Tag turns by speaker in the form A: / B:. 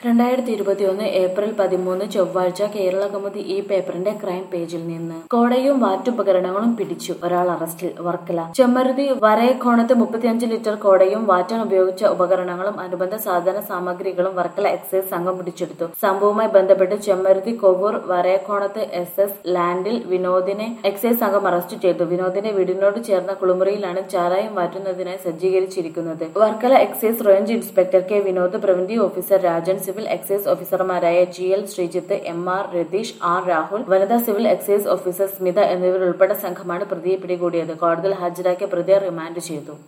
A: രണ്ടായിരത്തി ഇരുപത്തിയൊന്ന് ഏപ്രിൽ പതിമൂന്ന് ചൊവ്വാഴ്ച കേരള കൗമുദി ഈ പേപ്പറിന്റെ ക്രൈം പേജിൽ നിന്ന് കോടയും വാറ്റുപകരണങ്ങളും പിടിച്ചു ഒരാൾ അറസ്റ്റിൽ വർക്കല ചെമ്മരുതി വരയക്കോണത്ത് മുപ്പത്തിയഞ്ച് ലിറ്റർ കോടയും വാറ്റാൻ ഉപയോഗിച്ച ഉപകരണങ്ങളും അനുബന്ധ സാധന സാമഗ്രികളും വർക്കല എക്സൈസ് സംഘം പിടിച്ചെടുത്തു സംഭവവുമായി ബന്ധപ്പെട്ട് ചെമ്മരുതി കൊവ്വൂർ വരയക്കോണത്ത് എസ് എസ് ലാൻഡിൽ വിനോദിനെ എക്സൈസ് സംഘം അറസ്റ്റ് ചെയ്തു വിനോദിന്റെ വീടിനോട് ചേർന്ന കുളിമുറിയിലാണ് ചാരായം വാറ്റുന്നതിനായി സജ്ജീകരിച്ചിരിക്കുന്നത് Varkala excise range inspector K Vinod preventive officer Rajan civil excise ഓഫീസർമാരായ G L Sreejith M R Ratheesh R Rahul വനിതാ സിവിൽ എക്സൈസ് ഓഫീസർ സ്മിത എന്നിവരുൾപ്പെട്ട സംഘമാണ് പ്രതിയെ പിടികൂടിയത് കോടതിയിൽ ഹാജരാക്കിയ പ്രതിയെ റിമാൻഡ് ചെയ്തു